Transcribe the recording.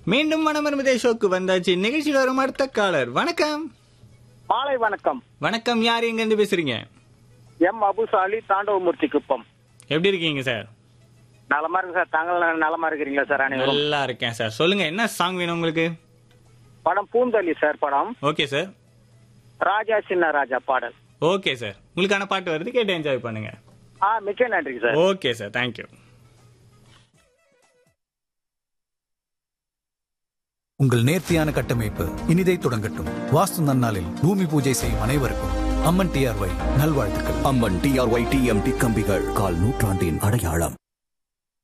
மீண்டும் மனமருமதே ஷோக்கு வந்தாச்சு நிகழ்ச்சியில் வரும் அடுத்த காலர் வணக்கம் மாலை வணக்கம் வணக்கம் யார் எங்க இருந்து பேசுறீங்க எம் அபுசாலி தாண்டவமூர்த்தி குப்பம் எப்படி இருக்கீங்க சார் நலமா இருக்கு சார் தாங்கள் நலமா இருக்கிறீங்களா சார் அனைவரும் நல்லா இருக்கேன் சார் சொல்லுங்க என்ன சாங் வேணும் உங்களுக்கு படம் பூந்தொல்லி சார் படம் ஓகே சார் ராஜா சின்ன ராஜா பாடல் ஓகே சார் உங்களுக்கான பாட்டு வருது கேட்டு என்ஜாய் பண்ணுங்க ஆ மிக்க நன்றி சார் ஓகே சார் தேங்க்யூ உங்கள் நேர்த்தியான கட்டமைப்பு இனிதை தொடங்கட்டும் வாஸ்து நன்னாளில் பூமி பூஜை செய்யும் அனைவருக்கும் அம்மன் டிஆர்ஒய் நல்வாழ்த்துக்கள் அம்மன் டிஆர்ஒய் டிஎம்டி கம்பிகள் கால் நூற்றாண்டின் அடையாளம்